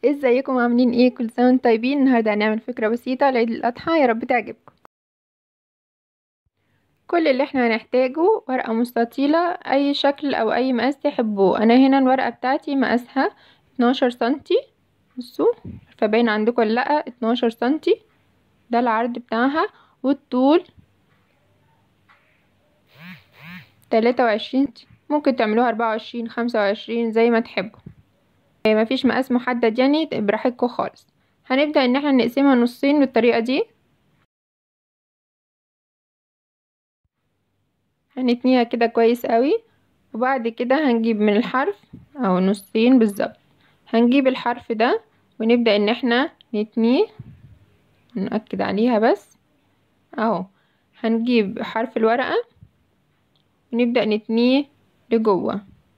ازيكم عاملين ايه كل سنه وانتم طيبين النهارده هنعمل فكره بسيطه لعيد الاضحى يا رب تعجبكم كل اللي احنا هنحتاجه ورقه مستطيله اي شكل او اي مقاس تحبوه انا هنا الورقه بتاعتي مقاسها 12 سنتي بصوا فباين عندكم ولا لا 12 سنتي ده العرض بتاعها والطول 23 ممكن تعملوها 24 25 زي ما تحبوا مفيش مقاس محدد يعني براحتكم خالص هنبدأ ان احنا نقسمها نصين بالطريقة دي هنتنيها كده كويس قوي وبعد كده هنجيب من الحرف او نصين بالظبط هنجيب الحرف ده ونبدأ ان احنا نتنيه نأكد عليها بس اهو هنجيب حرف الورقة ونبدأ نتنيه لجوه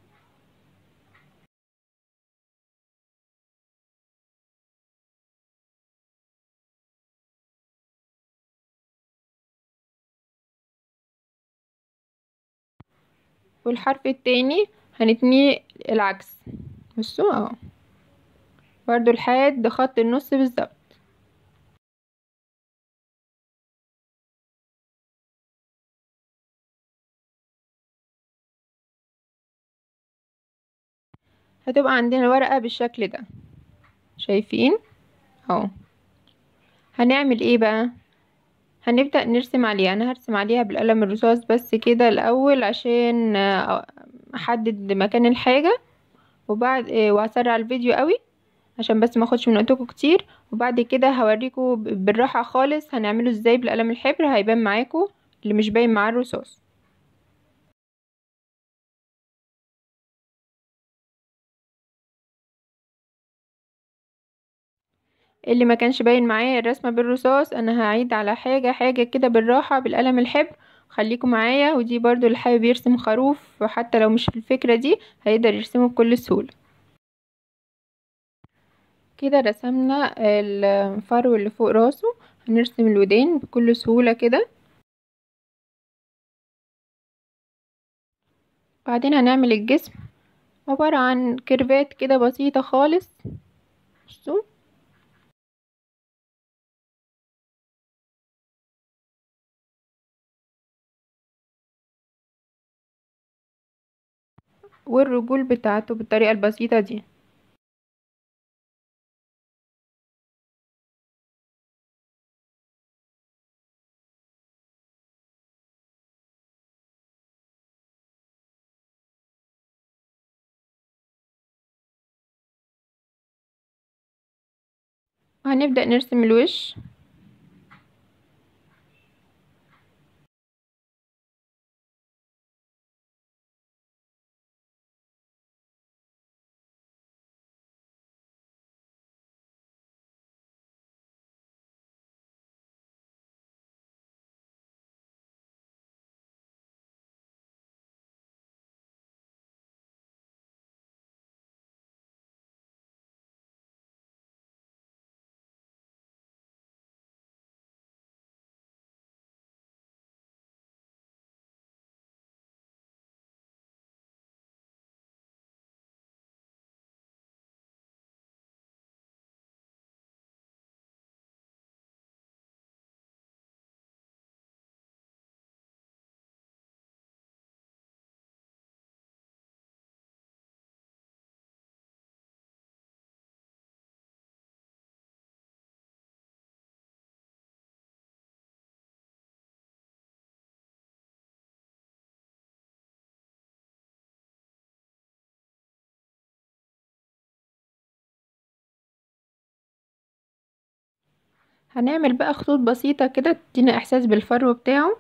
والحرف التاني هنتنيه العكس بصوا اهو برضو لحد خط النص بالظبط هتبقى عندنا الورقة بالشكل ده شايفين اهو هنعمل ايه بقى هنبدأ نرسم عليها انا هرسم عليها بالقلم الرصاص بس كده الاول عشان احدد مكان الحاجة وبعد وهسرع الفيديو قوي عشان بس ما اخدش من وقتكم كتير وبعد كده هوريكم بالراحة خالص هنعمله ازاي بالقلم الحبر هيبان معاكم اللي مش باين معاه الرصاص اللي ما كانش باين معايا الرسمه بالرصاص انا هعيد على حاجه حاجه كده بالراحه بالقلم الحبر خليكم معايا ودي برضو اللي حابب يرسم خروف حتى لو مش في الفكره دي هيقدر يرسمه بكل سهوله كده رسمنا الفرو اللي فوق راسه هنرسم الودان بكل سهوله كده بعدين هنعمل الجسم عباره عن كيرفات كده بسيطه خالص بصوا والرجول بتاعته بالطريقة البسيطة دي وهنبدأ نرسم الوش هنعمل بقى خطوط بسيطة كده تدينا احساس بالفرو بتاعه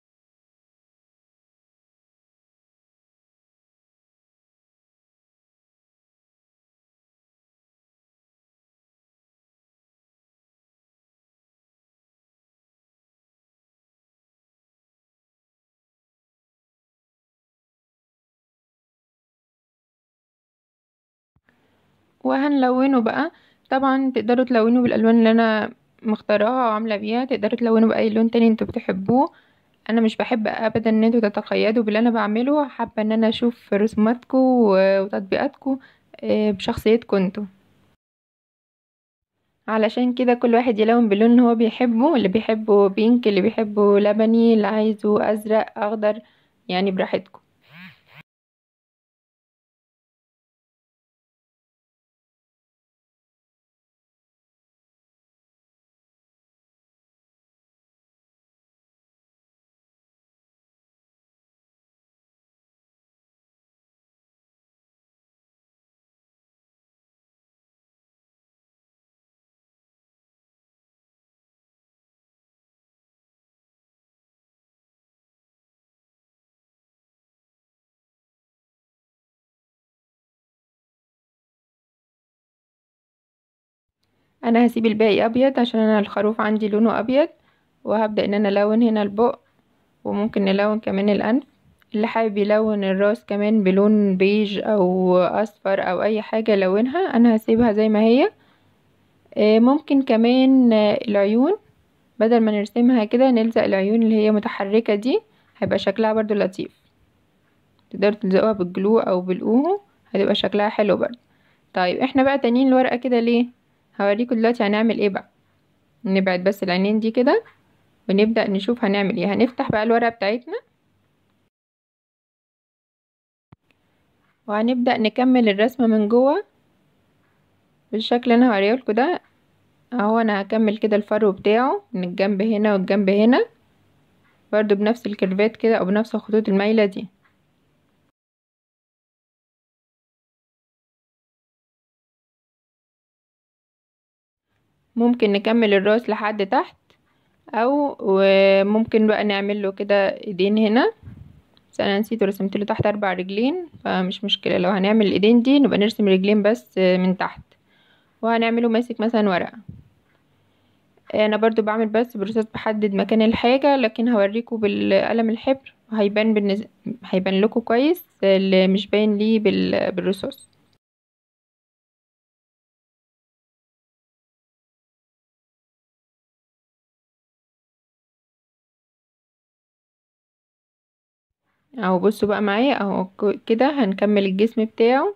وهنلونه بقى طبعا تقدروا تلونوا بالالوان اللي انا مختاراها وعامله بيها تقدروا تلونوا باي لون تاني انتوا بتحبوه انا مش بحب ابدا ان انتوا تتقيدوا باللي انا بعمله حابه ان انا اشوف رسوماتكم وتطبيقاتكم بشخصيتكم انتوا علشان كده كل واحد يلون باللون اللي هو بيحبه اللي بيحبه بينك اللي بيحبه لبني اللي عايزه ازرق اخضر يعني براحتكم انا هسيب الباقي ابيض عشان انا الخروف عندي لونه ابيض وهبدأ ان انا الون هنا البق وممكن نلون كمان الانف اللي حابب يلون الراس كمان بلون بيج او اصفر او اي حاجة لونها انا هسيبها زي ما هي ممكن كمان العيون بدل ما نرسمها كده نلزق العيون اللي هي متحركة دي هيبقى شكلها برضو لطيف تقدروا تلزقوها بالجلو او بالاوهو هتبقى شكلها حلو برضو طيب احنا بقى تانيين الورقة كده ليه هوريكم دلوقتي هنعمل ايه بقى نبعد بس العينين دي كده ونبدأ نشوف هنعمل ايه هنفتح بقى الورقة بتاعتنا وهنبدأ نكمل الرسمة من جوه بالشكل اللي انا هوريهولكوا ده اهو انا هكمل كده الفرو بتاعه من الجنب هنا والجنب هنا برضو بنفس الكيرفات كده او بنفس الخطوط المايلة دي ممكن نكمل الراس لحد تحت او وممكن بقى نعمل له كده ايدين هنا بس انا نسيت ورسمت له تحت اربع رجلين فمش مشكله لو هنعمل الايدين دي نبقى نرسم رجلين بس من تحت وهنعمله ماسك مثلا ورقه انا برضو بعمل بس بالرصاص بحدد مكان الحاجه لكن هوريكم بالقلم الحبر وهيبان بالنز... هيبان لكم كويس اللي مش باين ليه بال... بالرصاص اهو بصوا بقى معايا اهو كده هنكمل الجسم بتاعه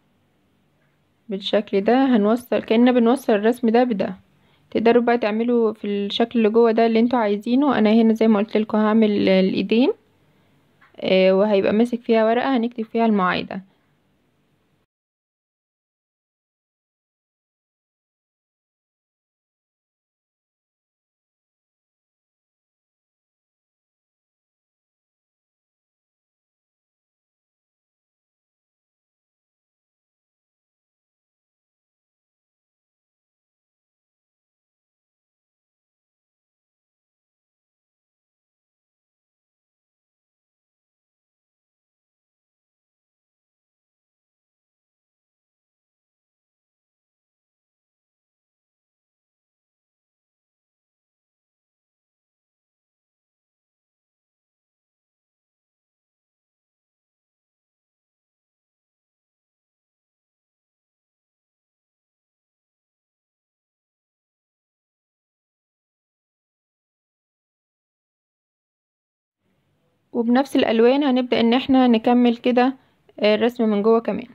بالشكل ده هنوصل كأننا بنوصل الرسم ده بده تقدروا بقى تعملوا في الشكل اللي جوه ده اللي انتوا عايزينه انا هنا زي ما قلت لكم هعمل الايدين آه وهيبقى ماسك فيها ورقة هنكتب فيها المعايدة وبنفس الالوان هنبدأ ان احنا نكمل كده الرسم من جوه كمان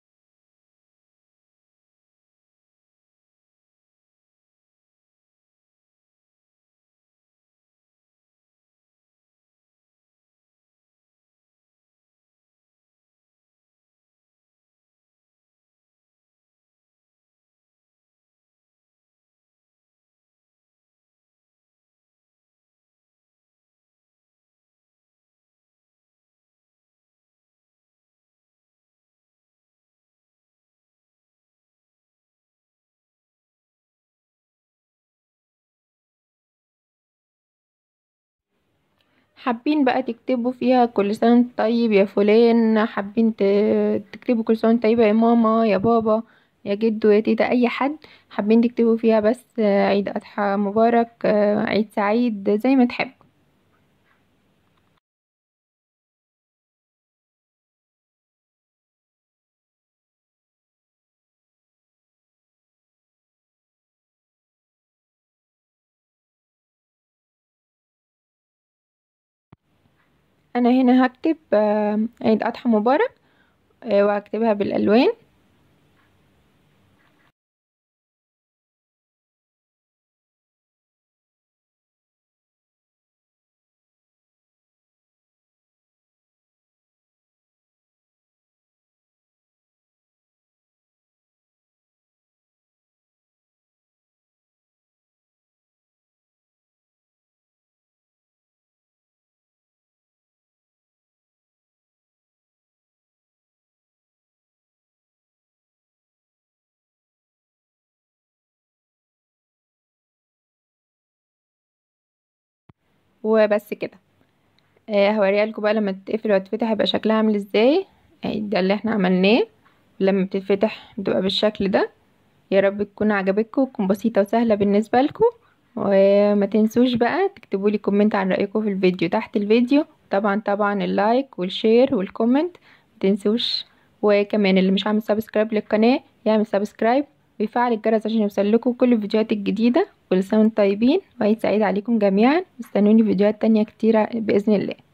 حابين بقى تكتبوا فيها كل سنة وانت طيب يا فلان حابين تكتبوا كل سنة وانت طيبة يا ماما يا بابا يا جدو يا تيتا اي حد حابين تكتبوا فيها بس عيد اضحى مبارك عيد سعيد زي ما تحب انا هنا هكتب عيد اضحى مبارك وهكتبها بالالوان وبس كده آه هوريها لكم بقى لما تتقفل وتتفتح يبقى شكلها عامل ازاي اهي ده اللي احنا عملناه لما بتتفتح بتبقى بالشكل ده يا رب تكون عجبتكم وتكون بسيطه وسهله بالنسبه لكم وما تنسوش بقى تكتبوا لي كومنت عن رايكم في الفيديو تحت الفيديو طبعا طبعا اللايك والشير والكومنت ما تنسوش وكمان اللي مش عامل سبسكرايب للقناه يعمل سبسكرايب ويفعل الجرس عشان يوصلكوا كل الفيديوهات الجديدة كل سنة وانتم طيبين وعيد سعيد عليكم جميعا استنوني فيديوهات تانية كتيرة بإذن الله